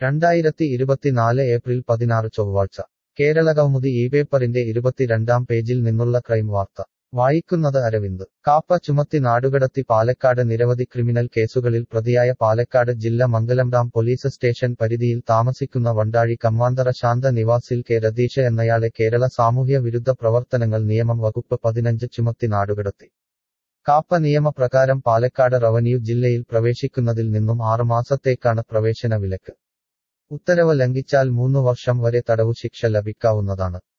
രണ്ടായിരത്തി ഇരുപത്തിനാല് ഏപ്രിൽ പതിനാറ് ചൊവ്വാഴ്ച കേരളകൗമുദി ഈ പേപ്പറിന്റെ ഇരുപത്തിരണ്ടാം പേജിൽ നിന്നുള്ള ക്രൈം വാർത്ത വായിക്കുന്നത് അരവിന്ദ് കാപ്പ ചുമത്തി നാടുകടത്തി പാലക്കാട് നിരവധി ക്രിമിനൽ കേസുകളിൽ പ്രതിയായ പാലക്കാട് ജില്ല മംഗലം ഡാം പോലീസ് സ്റ്റേഷൻ പരിധിയിൽ താമസിക്കുന്ന വണ്ടാഴി കമ്മാന്തറ ശാന്ത നിവാസിൽ കെ രതീഷ് എന്നയാളെ കേരള സാമൂഹ്യ വിരുദ്ധ പ്രവർത്തനങ്ങൾ നിയമം വകുപ്പ് പതിനഞ്ച് ചുമത്തി നാടുകടത്തി കാപ്പ നിയമപ്രകാരം പാലക്കാട് റവന്യൂ ജില്ലയിൽ പ്രവേശിക്കുന്നതിൽ നിന്നും ആറുമാസത്തേക്കാണ് പ്രവേശന വിലക്ക് ഉത്തരവ് ലംഘിച്ചാൽ മൂന്നു വർഷം വരെ തടവു ശിക്ഷ ലഭിക്കാവുന്നതാണ്